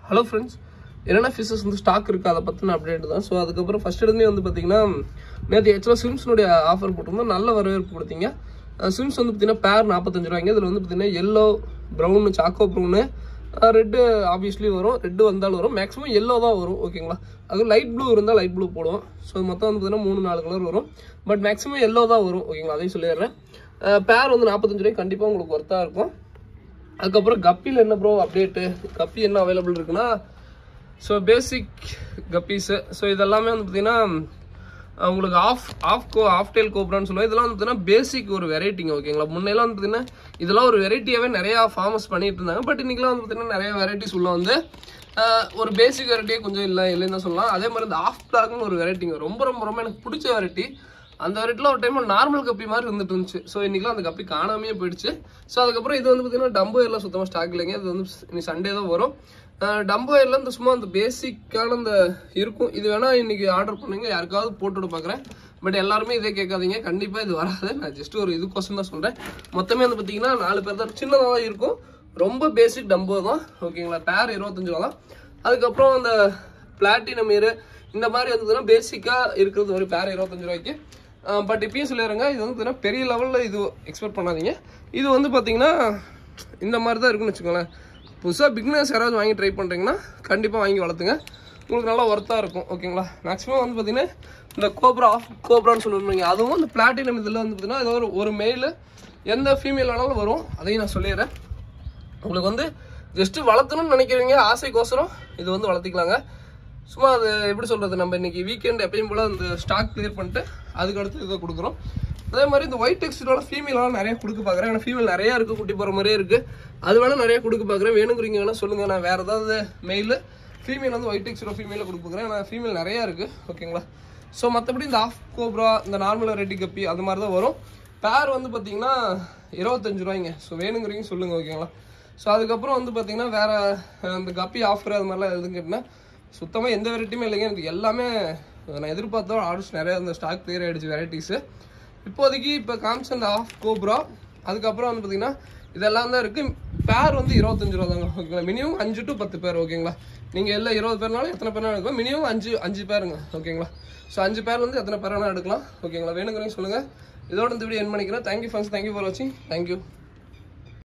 hello friends என்னென்ன fishes வந்து stock இருக்குது அதை பற்றின அப்டேட் தான் ஸோ அதுக்கப்புறம் ஃபஸ்ட் எடுமே வந்து பார்த்தீங்கன்னா நேற்று ஆக்சுவலாக ஸ்விம்ஸ்னுடைய ஆஃபர் போட்டிருந்தோம் நல்ல வரவேற்பு கொடுத்தீங்க ஸ்விம்ஸ் வந்து பார்த்தீங்கன்னா பேர் நாற்பத்தஞ்சு ரூபாய்ங்க இதில் வந்து பார்த்தீங்கன்னா yellow brown choco brown red obviously வரும் ரெட்டு வந்தாலும் வரும் மேக்ஸிமம் எல்லோ தான் வரும் ஓகேங்களா அது லைட் ப்ளூ இருந்தால் லைட் ப்ளூ போடுவோம் ஸோ மொத்தம் வந்து பார்த்தீங்கன்னா மூணு நாலு கலர் வரும் பட் மேக்ஸிமம் எல்லோ தான் வரும் ஓகேங்களா அதையும் சொல்லிடுறேன் பேர் வந்து நாற்பத்தஞ்சு ரூபாய்க்கு கண்டிப்பாக உங்களுக்கு ஒர்த்தாக இருக்கும் அதுக்கப்புறம் கப்பியில் என்ன ப்ரோ அப்டேட்டு கப்பி என்ன அவைலபிள் இருக்குன்னா ஸோ பேசிக் கப்பீஸு ஸோ இதெல்லாமே வந்து பார்த்தீங்கன்னா அஹ் உங்களுக்கு half half go half tail கோப்ரான்னு சொல்லுவோம் இதெல்லாம் வந்து பார்த்தீங்கன்னா பேசிக் ஒரு வெரைட்டிங்க ஓகேங்களா முன்னெல்லாம் வந்து பார்த்தீங்கன்னா இதெல்லாம் ஒரு வெரைட்டியாகவே நிறையா ஃபார்மஸ் பண்ணிட்டு இருந்தாங்க பட் இன்றைக்கெலாம் வந்து பார்த்தீங்கன்னா நிறைய வெரைட்டிஸ் உள்ள வந்து அஹ் ஒரு பேசிக் வெரைட்டியே கொஞ்சம் இல்லை இல்லைன்னு தான் சொல்லலாம் அதே மாதிரி இந்த ஆஃப் பிளாக்னு ஒரு வெரைட்டிங்க ரொம்ப ரொம்ப ரொம்ப எனக்கு பிடிச்ச வெரைட்டி அந்த வெரைட்டியில் ஒரு டைம் நார்மல் கப்பி மாதிரி இருந்துட்டு இருந்துச்சு ஸோ இன்றைக்கெலாம் அந்த கப்பி காணாமே போயிடுச்சு ஸோ அதுக்கப்புறம் இது வந்து பார்த்தீங்கன்னா டம்போ எல்லாம் சுத்தமாக ஸ்டாக் இல்லைங்க இது வந்து இன்னைக்கு சண்டே தான் வரும் டம்போ எல்லாம் இந்த சும்மா அந்த பேசிக்கான அந்த இருக்கும் இது வேணா இன்னைக்கு ஆர்டர் பண்ணுங்க யாருக்காவது போட்டுவிட பார்க்குறேன் பட் எல்லாருமே இதே கேட்காதீங்க கண்டிப்பாக இது வராது நான் ஜஸ்ட் ஒரு இதுக்கோசம் தான் சொல்கிறேன் மொத்தமே வந்து பார்த்தீங்கன்னா நாலு பேர் தான் சின்னதாக தான் இருக்கும் ரொம்ப பேசிக் டம்போ தான் ஓகேங்களா பேர் இருபத்தஞ்சு ரூபா தான் அதுக்கப்புறம் அந்த பிளாட்டினம் இரு இந்த மாதிரி வந்ததுன்னா பேசிக்காக இருக்கிறது ஒரு பேர் இருபத்தஞ்சு ரூபாய்க்கு பட் இப்பயும் சொல்லிடுறேங்க இது வந்து பார்த்தீங்கன்னா பெரிய லெவலில் இது எக்ஸ்பெக்ட் பண்ணாதீங்க இது வந்து பார்த்தீங்கன்னா இந்த மாதிரி தான் இருக்குன்னு வச்சுக்கோங்களேன் புதுசாக பிக்னஸ் யாராவது வாங்கி ட்ரை பண்ணுறீங்கன்னா கண்டிப்பாக வாங்கி வளர்த்துங்க உங்களுக்கு நல்லா ஒர்த்தாக இருக்கும் ஓகேங்களா மேக்ஸிமம் வந்து பார்த்தீங்கன்னா இந்த கோப்ரா ஆஃப் கோப்ரான்னு சொல்லுவீங்க அதுவும் இந்த பிளாட்டினம் இதில் வந்து பார்த்தீங்கன்னா இது ஒரு ஒரு மெயில் எந்த ஃபீமேல் வேணாலும் வரும் அதையும் நான் சொல்லிடுறேன் உங்களுக்கு வந்து ஜஸ்ட்டு வளர்த்தணும்னு நினைக்கிறீங்க ஆசைக்கோசரம் இது வந்து வளர்த்திக்கலாங்க சும்மா அது எப்படி சொல்கிறது நம்ம இன்னைக்கு வீக்கெண்ட் எப்பயும் போல் அந்த ஸ்டாக் கிளியர் பண்ணிட்டு அதுக்கு அடுத்து இதை கொடுக்குறோம் அதே மாதிரி இந்த ஒயிட் டெக்ஸ்டோட ஃபீமேலாம் நிறைய கொடுக்க பார்க்குறேன் ஏன்னா ஃபீமேல் நிறையா இருக்குது குட்டி போகிற மாதிரியே இருக்குது அது வேணால் நிறைய கொடுக்க பார்க்குறேன் வேணுங்கிறீங்க வேணால் சொல்லுங்கள் நான் வேறு ஏதாவது மெயில் ஃபீமேல் வந்து ஒயிட் டெக்ஸ்டோட ஃபீமேலில் கொடுக்க பார்க்குறேன் ஏன்னா ஃபீமேல் நிறையா இருக்குது ஓகேங்களா ஸோ மற்றபடி இந்த ஆஃப் கோப்ரா இந்த நார்மல் ரெட்டி கப்பி அது மாதிரி தான் வரும் பேர் வந்து பார்த்தீங்கன்னா இருபத்தஞ்சு ரூபாய்ங்க ஸோ வேணுங்கிறீங்க சொல்லுங்கள் ஓகேங்களா ஸோ அதுக்கப்புறம் வந்து பார்த்தீங்கன்னா வேறு இந்த கப்பி ஆஃபர் அது மாதிரிலாம் எதுவும் கேட்டினா சுத்தமாக எந்த வெரைட்டியுமே இல்லைங்க எனக்கு எல்லாமே நான் எதிர்பார்த்தோம் ஆர்டர்ஸ் நிறையா இந்த ஸ்டாக் கிளியர் ஆகிடுச்சு வெரைட்டிஸு இப்போதைக்கு இப்போ காமிச்ச அந்த ஆஃப் கோப்ரா அதுக்கப்புறம் வந்து பார்த்தீங்கன்னா இதெல்லாம் தான் இருக்குது பேர் வந்து இருபத்தஞ்சு ரூபா தாங்க ஓகேங்களா மினிமம் அஞ்சு டு பத்து பேர் ஓகேங்களா நீங்கள் எல்லாம் இருபது பேர்னாலும் எத்தனை பேர்னாலும் எடுக்கலாம் மினிமம் அஞ்சு அஞ்சு பேருங்க ஓகேங்களா ஸோ அஞ்சு பேர் வந்து எத்தனை பேர் வேணால் எடுக்கலாம் ஓகேங்களா வேணுங்கிறீங்க சொல்லுங்கள் இதோட இந்த வீடியோ என் பண்ணிக்கிறேன் தேங்க்யூ ஃப்ரெண்ட்ஸ் தேங்க்யூ ஃபார் வாட்சிங் தேங்க்யூ